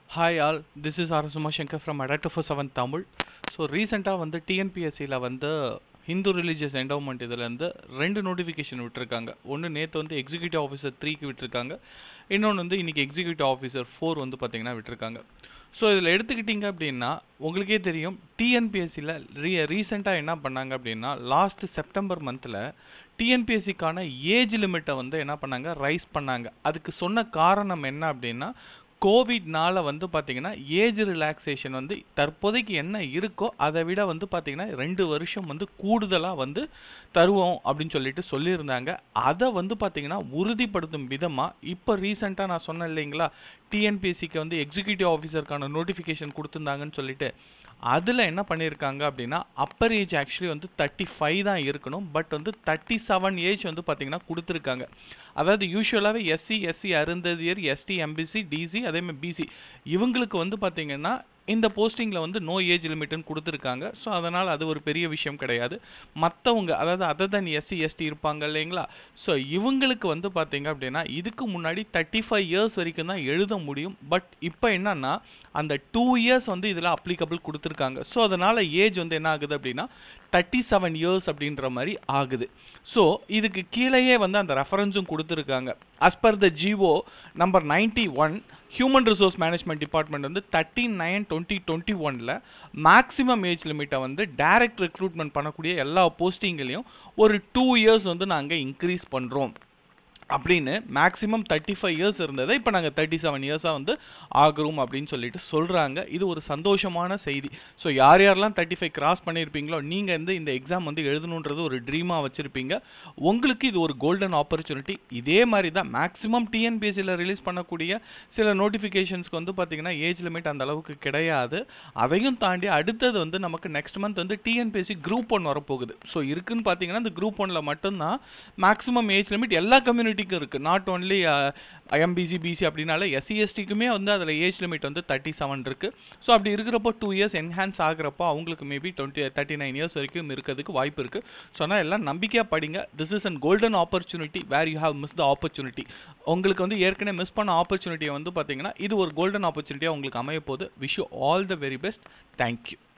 hi all this is R Sumashankar from அடாக்டர் four seven Tamil so ரீசெண்டாக வந்து டிஎன்பிஎஸ்சியில் வந்து ஹிந்து ரிலீஜியஸ் என்டோமெண்ட் இதுலேருந்து ரெண்டு நோட்டிஃபிகேஷன் விட்டுருக்காங்க ஒன்று நேற்று வந்து எக்ஸிக்யூட்டிவ் ஆஃபீஸர் த்ரீக்கு விட்டுருக்காங்க இன்னொன்று வந்து இன்றைக்கி எக்ஸிக்யூட்டிவ் ஆஃபீஸர் ஃபோர் வந்து பார்த்திங்கன்னா விட்டுருக்காங்க ஸோ இதில் எடுத்துக்கிட்டிங்க அப்படின்னா உங்களுக்கே தெரியும் டிஎன்பிஎஸ்சியில் ரீ ரீசெண்டாக என்ன பண்ணாங்க அப்படின்னா லாஸ்ட் செப்டம்பர் மந்தில் டிஎன்பிஎஸ்சிக்கான ஏஜ் லிமிட்டை வந்து என்ன பண்ணாங்க ரைஸ் பண்ணாங்க அதுக்கு சொன்ன காரணம் என்ன அப்படின்னா கோவிட்னால வந்து பார்த்திங்கன்னா ஏஜ் ரிலாக்ஸேஷன் வந்து தற்போதைக்கு என்ன இருக்கோ அதை விட வந்து பார்த்திங்கன்னா ரெண்டு வருஷம் வந்து கூடுதலாக வந்து தருவோம் அப்படின்னு சொல்லிட்டு சொல்லியிருந்தாங்க அதை வந்து பார்த்திங்கன்னா உறுதிப்படுத்தும் விதமாக இப்போ ரீசெண்டாக நான் சொன்னேன் இல்லைங்களா டிஎன்பிஎஸ்சிக்கு வந்து எக்ஸிக்யூட்டிவ் ஆஃபீஸருக்கான நோட்டிஃபிகேஷன் கொடுத்துருந்தாங்கன்னு சொல்லிட்டு அதில் என்ன பண்ணியிருக்காங்க அப்படின்னா அப்பர் ஏஜ் ஆக்சுவலி வந்து தேர்ட்டி ஃபைவ் தான் இருக்கணும் பட் வந்து தேர்ட்டி செவன் ஏஜ் வந்து பார்த்திங்கன்னா கொடுத்துருக்காங்க அதாவது யூஸ்வலாகவே SC SC Arunthathiyar ST MBC DC அதேமாதிரி பிசி இவங்களுக்கு வந்து பார்த்திங்கன்னா இந்த போஸ்டிங்கில் வந்து நோ ஏஜ் லிமிட்னு கொடுத்துருக்காங்க ஸோ அதனால் அது ஒரு பெரிய விஷயம் கிடையாது மற்றவங்க அதாவது அதர் தன் எஸ்சி எஸ்டி இருப்பாங்க இல்லைங்களா ஸோ இவங்களுக்கு வந்து பார்த்தீங்க அப்படின்னா இதுக்கு முன்னாடி தேர்ட்டி ஃபைவ் இயர்ஸ் வரைக்கும் தான் எழுத முடியும் பட் இப்போ என்னன்னா அந்த டூ இயர்ஸ் வந்து இதில் அப்ளிகபிள் கொடுத்துருக்காங்க ஸோ அதனால் ஏஜ் வந்து என்ன ஆகுது அப்படின்னா தேர்ட்டி செவன் இயர்ஸ் அப்படின்ற மாதிரி ஆகுது ஸோ இதுக்கு கீழேயே வந்து அந்த ரெஃபரன்ஸும் கொடுத்துருக்காங்க as per the GO number ninety one human resource management department வந்து தேர்ட்டி நைன் டுவெண்ட்டி டுவெண்ட்டி ஒனில் மேக்ஸிமம் ஏஜ் லிமிட்டை வந்து டைரக்ட் ரெக்ரூட்மெண்ட் பண்ணக்கூடிய எல்லா போஸ்டிங்லேயும் ஒரு டூ இயர்ஸ் வந்து நாங்கள் இன்க்ரீஸ் பண்ணுறோம் அப்படின்னு மேக்ஸிமம் தேர்ட்டி ஃபைவ் இயர்ஸ் இருந்ததை இப்போ நாங்கள் தேர்ட்டி செவன் இயர்ஸாக வந்து ஆகிறோம் அப்படின்னு சொல்லிட்டு சொல்கிறாங்க இது ஒரு சந்தோஷமான செய்தி ஸோ யார் யாரெல்லாம் தேர்ட்டி ஃபைவ் கிராஸ் பண்ணியிருப்பீங்களோ நீங்கள் வந்து இந்த எக்ஸாம் வந்து எழுதணுன்றது ஒரு ட்ரீமாக வச்சுருப்பீங்க உங்களுக்கு இது ஒரு கோல்டன் ஆப்பர்ச்சுனிட்டி இதே மாதிரி தான் மேக்ஸிமம் டிஎன்பிஎஸ்சியில் ரிலீஸ் பண்ணக்கூடிய சில நோட்டிஃபிகேஷன்ஸ்க்கு வந்து பார்த்திங்கன்னா ஏஜ் லிமிட் அந்த அளவுக்கு கிடையாது அதையும் தாண்டி அடுத்தது வந்து நமக்கு நெக்ஸ்ட் மந்த் வந்து டிஎன்பிஎஸ்சி குரூப் ஒன் வரப்போகுது ஸோ இருக்குன்னு பார்த்தீங்கன்னா இந்த குரூப் ஒனில் மட்டும்தான் மேக்ஸிமம் ஏஜ் லிமிட் எல்லா கம்யூனிட்டி கம்யூனிட்டிக்கும் இருக்குது நாட் ஓன்லி ஐஎம்பிசி பிசி அப்படின்னால எஸ்சி எஸ்டிக்குமே வந்து அதில் ஏஜ் லிமிட் வந்து தேர்ட்டி செவன் இருக்குது ஸோ அப்படி இருக்கிறப்போ டூ இயர்ஸ் என்ஹான்ஸ் ஆகிறப்போ அவங்களுக்கு maybe twenty thirty nine years வரைக்கும் இருக்கிறதுக்கு வாய்ப்பு இருக்குது ஸோ அதனால் எல்லாம் நம்பிக்கையாக படிங்க this is an golden opportunity where you have miss the opportunity உங்களுக்கு வந்து ஏற்கனவே மிஸ் பண்ண ஆப்பர்ச்சுனிட்டியை வந்து பார்த்தீங்கன்னா இது ஒரு கோல்டன் ஆப்பர்ச்சுனிட்டியாக உங்களுக்கு அமைய போகுது wish you all the very best thank you